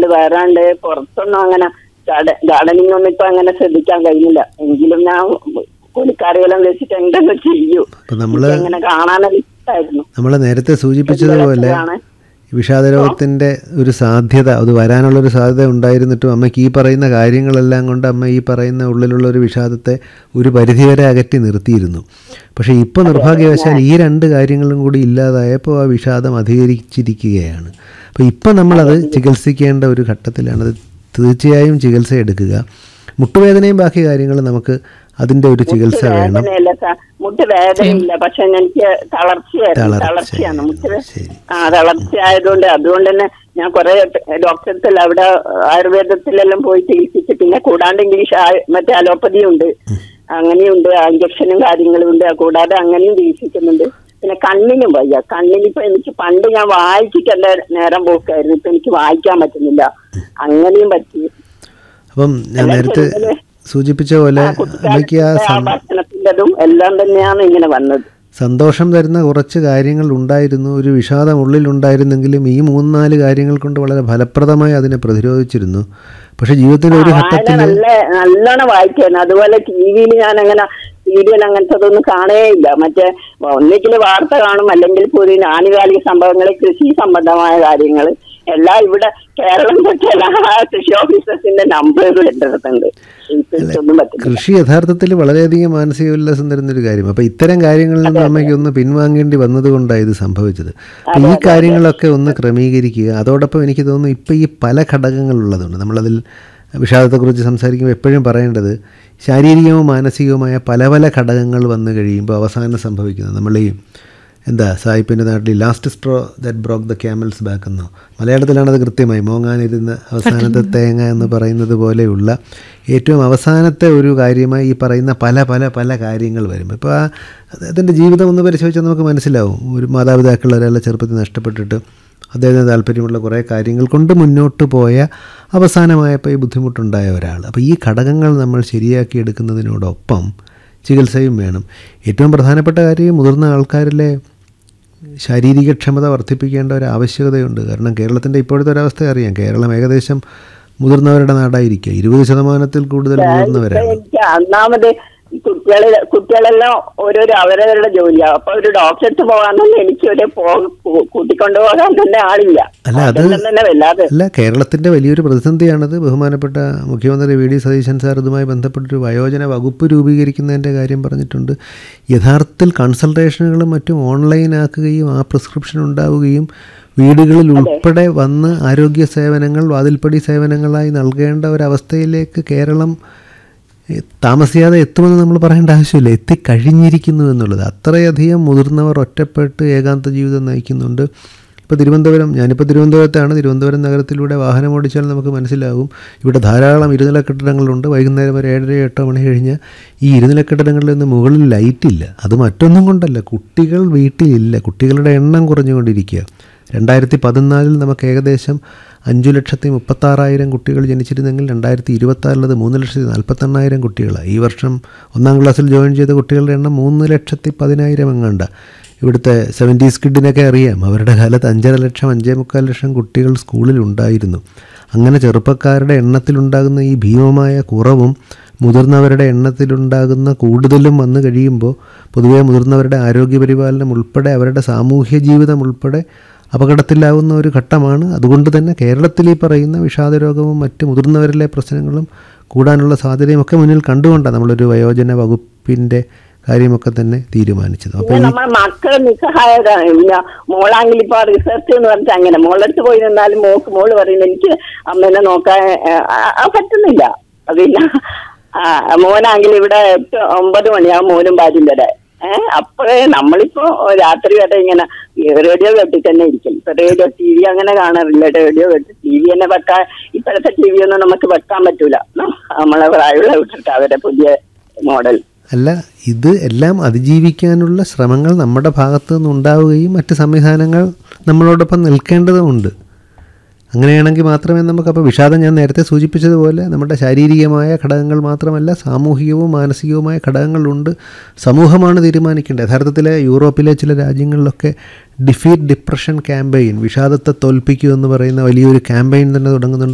വരാണ്ട് പുറത്തൊന്നും അങ്ങനെ ഗാർഡനിങ് ഒന്നും ഇപ്പൊ അങ്ങനെ ശ്രദ്ധിക്കാൻ കഴിയില്ല എങ്കിലും ഞാൻ കൂലിക്കാരികളും വെച്ചിട്ട് എന്തെങ്കിലും ചെയ്യൂ അപ്പം നമ്മൾ അങ്ങനെ കാണാനൊരു ഇഷ്ടമായിരുന്നു നമ്മൾ നേരത്തെ സൂചിപ്പിച്ചതുപോലെ കാണാൻ. ഈ വിഷാദരോഗത്തിൻ്റെ ഒരു സാധ്യത അത് വരാനുള്ളൊരു സാധ്യത ഉണ്ടായിരുന്നിട്ടും അമ്മയ്ക്ക് ഈ പറയുന്ന കാര്യങ്ങളെല്ലാം കൊണ്ട് അമ്മ ഈ പറയുന്ന ഉള്ളിലുള്ള ഒരു വിഷാദത്തെ ഒരു പരിധിവരെ അകറ്റി നിർത്തിയിരുന്നു പക്ഷേ ഇപ്പോൾ നിർഭാഗ്യവശാൽ ഈ രണ്ട് കാര്യങ്ങളും കൂടി ഇല്ലാതായപ്പോൾ ആ വിഷാദം അധികരിച്ചിരിക്കുകയാണ് അപ്പോൾ ഇപ്പോൾ നമ്മളത് ചികിത്സിക്കേണ്ട ഒരു ഘട്ടത്തിലാണ് അത് തീർച്ചയായും ചികിത്സ എടുക്കുക മുട്ടുവേദനയും ബാക്കി കാര്യങ്ങളും നമുക്ക് അതിൻ്റെ ഒരു ചികിത്സ വേണം വേദനയല്ല സാർ മുട്ട് വേദനയില്ല പക്ഷെ എനിക്ക് തളർച്ചയായിരുന്നു തളർച്ച. തളർച്ചയാണ് മുട്ട് വേ- ശരി. ആ തളർച്ച ആയതുകൊണ്ട് അതുകൊണ്ട് തന്നെ ഞാൻ കുറെ ഡോക്ടർസിൽ അവിടെ ആയുർവേദത്തിലെല്ലാം പോയി ചികിത്സിച്ച് പിന്നെ കൂടാണ്ട് ഇംഗ്ലീഷ് ആ- മറ്റേ അലോപ്പതിയും ഉണ്ട് അങ്ങനെയുണ്ട് ഇഞ്ചക്ഷനും കാര്യങ്ങളും ഉണ്ട് കൂടാതെ അങ്ങനെയും ചികിത്സിക്കുന്നുണ്ട് പിന്നെ കണ്ണിനും വയ്യ കണ്ണിനിപ്പോ എനിക്ക് പണ്ട് ഞാൻ വായിച്ചിട്ട് എന്റെ നേരം പോക്കായിരുന്നു ഇപ്പൊ എനിക്ക് വായിക്കാൻ പറ്റുന്നില്ല അങ്ങനെയും പറ്റി അപ്പം ഞാൻ നേരത്തെ സൂചിപ്പിച്ച പോലെ അമ്മയ്ക്ക് ആ കുട്ടിക്കാലത്തെ ആ സം- ഭക്ഷണത്തിൻ്റെതും എല്ലാം തന്നെയാണ് ഇങ്ങനെ വന്നത് സന്തോഷം തരുന്ന കുറച്ച് കാര്യങ്ങൾ ഉണ്ടായിരുന്നു ഒരു വിഷാദം ഉള്ളിലുണ്ടായിരുന്നെങ്കിലും ഈ മൂന്ന് നാല് കാര്യങ്ങൾ കൊണ്ട് വളരെ ഫലപ്രദമായി അതിനെ പ്രതിരോധിച്ചിരുന്നു പക്ഷേ ജീവിതത്തിൻ്റെ ഒരു വായന ഘട്ടത്തിൽ നല്ല നല്ലോണം വായിക്കായിരുന്നു അതുപോലെ ടി വിയിൽ ഞാൻ അങ്ങനെ സീരിയൽ അങ്ങനത്തതൊന്നും കാണുകയില്ല മറ്റേ ഒന്നുകിൽ വാർത്ത കാണും അല്ലെങ്കിൽ പുതിയ ആനുകാലിക സംഭവങ്ങൾ കൃഷി സംബന്ധമായ കാര്യങ്ങൾ എല്ലാം ഇവിടെ കേരളം തൊട്ട് എല്ലാ കൃഷി ഓഫീസേഴ്സിന്റെ നമ്പറുകൾ എൻ്റെ അടുത്തുണ്ട് ഇപ്പൊ ഇതൊന്നും പറ്റില്ല കൃഷി യഥാർത്ഥത്തിൽ വളരെയധികം മാനസിക ഉല്ലാസം തരുന്നൊരു കാര്യം അപ്പോൾ ഇത്തരം കാര്യങ്ങളിൽ നിന്ന് അമ്മയ്ക്ക് ഒന്ന് പിൻവാങ്ങേണ്ടി വന്നതുകൊണ്ടാണ് ഇത് സംഭവിച്ചത് അപ്പോൾ ഈ കാര്യങ്ങളൊക്കെ ഒന്ന് ക്രമീകരിക്കുക അതോടൊപ്പം എനിക്ക് തോന്നുന്നു ഇപ്പോൾ ഈ പല ഘടകങ്ങളുള്ളതുണ്ട് നമ്മളതിൽ വിഷാദത്തെക്കുറിച്ച് സംസാരിക്കുമ്പോൾ എപ്പോഴും പറയേണ്ടത് ശാരീരികവും മാനസികവുമായ പല പല ഘടകങ്ങൾ വന്നു കഴിയുമ്പോൾ അവസാനം സംഭവിക്കുന്നത് നമ്മൾ ഈ എന്താ സായിപ്പിൻ്റെ നാട്ടിൽ last straw that broke the camel's back എന്നോ മലയാളത്തിലാണത് കൃത്യമായി മോങ്ങാനിരുന്ന അവസാനത്തെ തേങ്ങ എന്ന് പറയുന്നത് പോലെയുള്ള ഏറ്റവും അവസാനത്തെ ഒരു കാര്യമായി ഈ പറയുന്ന പല പല പല കാര്യങ്ങൾ വരും ഇപ്പോൾ ആ അതിൻ്റെ ജീവിതം ഒന്ന് പരിശോധിച്ചാൽ നമുക്ക് മനസ്സിലാവും ഒരു മാതാപിതാക്കൾ ഒരാളെ ചെറുപ്പത്തിൽ നഷ്ടപ്പെട്ടിട്ട് അദ്ദേഹത്തിന് താല്പര്യമുള്ള കുറേ കാര്യങ്ങൾ കൊണ്ട് മുന്നോട്ട് പോയ അവസാനമായപ്പോൾ ഈ ബുദ്ധിമുട്ടുണ്ടായ ഒരാൾ അപ്പോൾ ഈ ഘടകങ്ങൾ നമ്മൾ ശരിയാക്കി എടുക്കുന്നതിനോടൊപ്പം ചികിത്സയും വേണം ഏറ്റവും പ്രധാനപ്പെട്ട കാര്യം ഈ മുതിർന്ന ആൾക്കാരിലെ ശാരീരിക ക്ഷമത വർദ്ധിപ്പിക്കേണ്ട ഒരു ആവശ്യകതയുണ്ട് കാരണം കേരളത്തിൻ്റെ ഇപ്പോഴത്തെ ഒരവസ്ഥ അറിയാം കേരളം ഏകദേശം മുതിർന്നവരുടെ നാടായിരിക്കുക ഇരുപത് ശതമാനത്തിൽ കൂടുതൽ ഇപ്പൊ മുതിർന്നവരാണ് എനിക്ക് ഒന്നാമത് ഈ കുട്ടികളെ കുട്ടികളെല്ലാം ഓരോരോ അവരവരുടെ ജോലിയാ അപ്പൊ ഒരു ഡോക്ടറെ അടുത്ത് പോകാൻ തന്നെ എനിക്ക് ഒരു പോ കൂ- കൂട്ടിക്കൊണ്ടു പോകാൻ തന്നെ ആളില്ല അല്ല, അത് അതെല്ലാം തന്നെ വല്ലാതെ അല്ല കേരളത്തിൻ്റെ വലിയൊരു പ്രതിസന്ധിയാണത് ബഹുമാനപ്പെട്ട മുഖ്യമന്ത്രി വി ഡി സതീശൻ സാർ ഇതുമായി ബന്ധപ്പെട്ടൊരു വയോജന വകുപ്പ് രൂപീകരിക്കുന്നതിൻ്റെ കാര്യം പറഞ്ഞിട്ടുണ്ട് യഥാർത്ഥത്തിൽ കൺസൾട്ടേഷനുകളും മറ്റും ഓൺലൈനാക്കുകയും ആ പ്രിസ്ക്രിപ്ഷൻ ഉണ്ടാവുകയും വീടുകളിൽ ഉൾപ്പെടെ വന്ന് ആരോഗ്യ സേവനങ്ങൾ വാതിൽപ്പടി സേവനങ്ങളായി നൽകേണ്ട ഒരവസ്ഥയിലേക്ക് കേരളം ഏ, താമസിയാതെ എത്തുമെന്ന് നമ്മൾ പറയേണ്ട ആവശ്യമില്ല എത്തിക്കഴിഞ്ഞിരിക്കുന്നു എന്നുള്ളത് അത്രയധികം മുതിർന്നവർ ഒറ്റപ്പെട്ട് ഏകാന്ത ജീവിതം നയിക്കുന്നുണ്ട് ഇപ്പോൾ തിരുവനന്തപുരം ഞാനിപ്പോൾ തിരുവനന്തപുരത്താണ് തിരുവനന്തപുരം നഗരത്തിലൂടെ വാഹനം ഓടിച്ചാൽ നമുക്ക് മനസ്സിലാകും ഇവിടെ ധാരാളം ഇരുനില കെട്ടിടങ്ങളുണ്ട് വൈകുന്നേരം ഒരു ഏഴര എട്ടോ മണി കഴിഞ്ഞ് ഈ ഇരുനില കെട്ടിടങ്ങളിൽ നിന്ന് മുകളിൽ ലൈറ്റില്ല അത് മറ്റൊന്നും കൊണ്ടല്ല കുട്ടികൾ വീട്ടിലില്ല കുട്ടികളുടെ എണ്ണം കുറഞ്ഞുകൊണ്ടിരിക്കുക രണ്ടായിരത്തി പതിനാലിൽ നമുക്ക് ഏകദേശം അഞ്ചു ലക്ഷത്തി മുപ്പത്താറായിരം കുട്ടികൾ ജനിച്ചിരുന്നെങ്കിൽ രണ്ടായിരത്തി ഇരുപത്താറിലത് മൂന്ന് ലക്ഷത്തി നാൽപ്പത്തെണ്ണായിരം കുട്ടികളാണ് ഈ വർഷം ഒന്നാം ക്ലാസ്സിൽ ജോയിൻ ചെയ്ത കുട്ടികളുടെ എണ്ണം മൂന്ന് ലക്ഷത്തി പതിനായിരം എങ്ങാണ്ട ഇവിടുത്തെ സെവൻറ്റീസ് കിഡിനൊക്കെ അറിയാം അവരുടെ കാലത്ത് അഞ്ചര ലക്ഷം അഞ്ചേ മുക്കാൽ ലക്ഷം കുട്ടികൾ സ്കൂളിൽ ഉണ്ടായിരുന്നു അങ്ങനെ ചെറുപ്പക്കാരുടെ എണ്ണത്തിലുണ്ടാകുന്ന ഈ ഭീമമായ കുറവും മുതിർന്നവരുടെ എണ്ണത്തിലുണ്ടാകുന്ന കൂടുതലും വന്നു കഴിയുമ്പോൾ പൊതുവേ മുതിർന്നവരുടെ ആരോഗ്യപരിപാലനം ഉൾപ്പെടെ അവരുടെ സാമൂഹ്യ ജീവിതം ഉൾപ്പെടെ അപകടത്തിലാവുന്ന ഒരു ഘട്ടമാണ് അതുകൊണ്ട് തന്നെ കേരളത്തിൽ ഈ പറയുന്ന വിഷാദരോഗവും മറ്റ് മുതിർന്നവരിലെ പ്രശ്നങ്ങളും കൂടാനുള്ള സാധ്യതയും ഒക്കെ മുന്നിൽ കണ്ടുകൊണ്ടാണ് നമ്മളൊരു വയോജന വകുപ്പിൻ്റെ കാര്യമൊക്കെ തന്നെ തീരുമാനിച്ചത് അപ്പോൾ പിന്നെ ഈ നമ്മളെ മക്കള് നിസ്സഹായതാണ് പിന്നെ മോളാണെങ്കിൽ ഇപ്പൊ റിസർച്ച് എന്ന് പറഞ്ഞിട്ട് അങ്ങനെ മോളടുത്ത് പോയി നിന്നാലും മോക്ക് മോള് പറയുന്നത് എനിക്ക് അമ്മേനെ നോക്കാൻ ആ, ആ, പറ്റുന്നില്ല പിന്നെ ആ, മോനാണെങ്കിൽ ഇവിടെ എട്ട് ഒമ്പത് മണിയാവും മോനും ഭാര്യയും വരെ ഏഹ് അപ്പോഴേ നമ്മളിപ്പോ രാത്രി വരെ ഇങ്ങനെ റേഡിയോ കേട്ടിട്ട് തന്നെ ഇരിക്കും ഇപ്പൊ റേഡിയോ ടി വി അങ്ങനെ കാണാറില്ല റേഡിയോ കേട്ട് ടി വി തന്നെ വെക്കാൻ ഇപ്പോഴത്തെ ടി വി ഒന്നും നമുക്ക് വെക്കാൻ പറ്റൂല നമ്മളെ പ്രായമുള്ള വിട്ടിട്ട് അവരെ പുതിയ മോഡൽ അല്ല ഇത് എല്ലാം അതിജീവിക്കാനുള്ള ശ്രമങ്ങൾ നമ്മുടെ ഭാഗത്തു നിന്നുണ്ടാവുകയും മറ്റ് സംവിധാനങ്ങൾ നമ്മളോടൊപ്പം നിൽക്കേണ്ടതുമുണ്ട് അങ്ങനെയാണെങ്കിൽ മാത്രമേ നമുക്ക് അപ്പോൾ വിഷാദം ഞാൻ നേരത്തെ സൂചിപ്പിച്ചതുപോലെ നമ്മുടെ ശാരീരികമായ ഘടകങ്ങൾ മാത്രമല്ല സാമൂഹികവും മാനസികവുമായ ഘടകങ്ങളുണ്ട് സമൂഹമാണ് തീരുമാനിക്കേണ്ടത് യഥാർത്ഥത്തിൽ യൂറോപ്പിലെ ചില രാജ്യങ്ങളിലൊക്കെ ഡിഫീറ്റ് ഡിപ്രഷൻ ക്യാമ്പയിൻ വിഷാദത്തെ തോൽപ്പിക്കൂ എന്ന് പറയുന്ന വലിയൊരു ക്യാമ്പയിൻ തന്നെ തുടങ്ങുന്നുണ്ട്